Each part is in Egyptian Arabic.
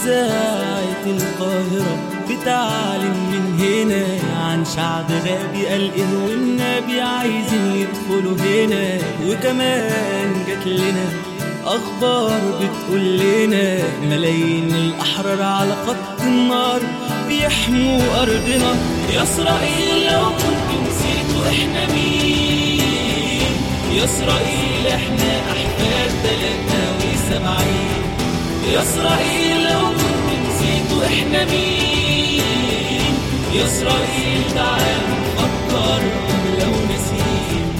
إذاعة القاهرة بتعلم من هنا عن شعب غابي قلقان والنبي عايزين يدخلوا هنا وكمان جات لنا أخبار بتقول لنا ملايين الأحرار على خط النار بيحموا أرضنا يا إسرائيل لو كنتوا نسيتوا إحنا مين يا إسرائيل إحنا أحفاد تلاتة وسبعين يا إسرائيل لو كنتوا نسيتوا إحنا مين يا إسرائيل تعالوا نفكر لو نسيت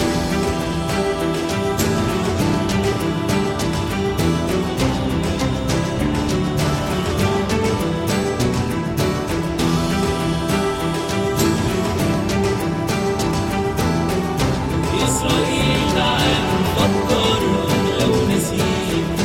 إسرائيل تعالوا نفكر لو نسيت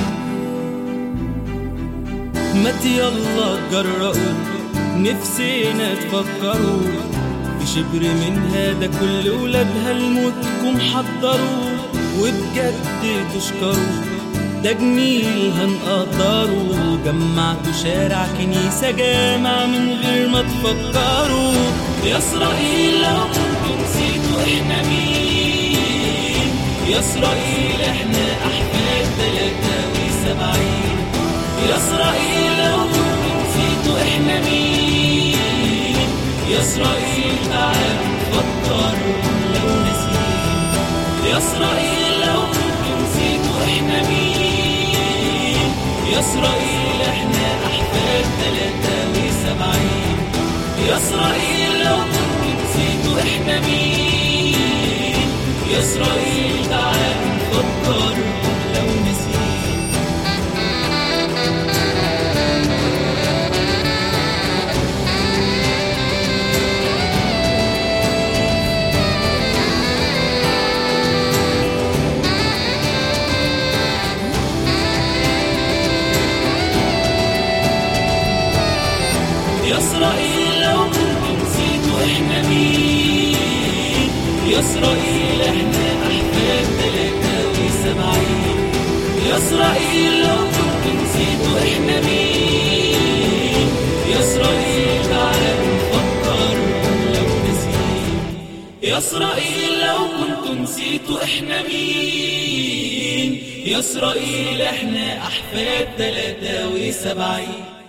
ما يلا تجرأوا نفسنا تفكروا في شبر من هذا كل ولادها الموتكم حضروا وبجد تشكروا ده جميل هنقدره جمعتوا شارع كنيسة جامع من غير ما تفكروا يا إسرائيل لو كنتوا نسيتوا إحنا مين يا إسرائيل إحنا أحفاد تلاتة وسبعين يا إسرائيل لو كنتوا نسيتوا إحنا مين يا إسرائيل تعالوا نفكر لو نسيت يا إسرائيل لو كنتوا نسيتوا إحنا مين يا إسرائيل إحنا أحفاد تلاتة وسبعين يا إسرائيل لو كنتوا نسيتوا إحنا مين يا إسرائيل تعالوا نفكر لو نسيت يا إسرائيل لو كنتوا نسيتوا إحنا مين يا إسرائيل إحنا أحفاد تلاتة وسبعين يا إسرائيل لو كنتوا نسيتوا إحنا مين يا إسرائيل تعالوا نفكر لو نسيت يا إسرائيل لو كنتوا نسيتوا إحنا مين يا إسرائيل إحنا أحفاد تلاتة وسبعين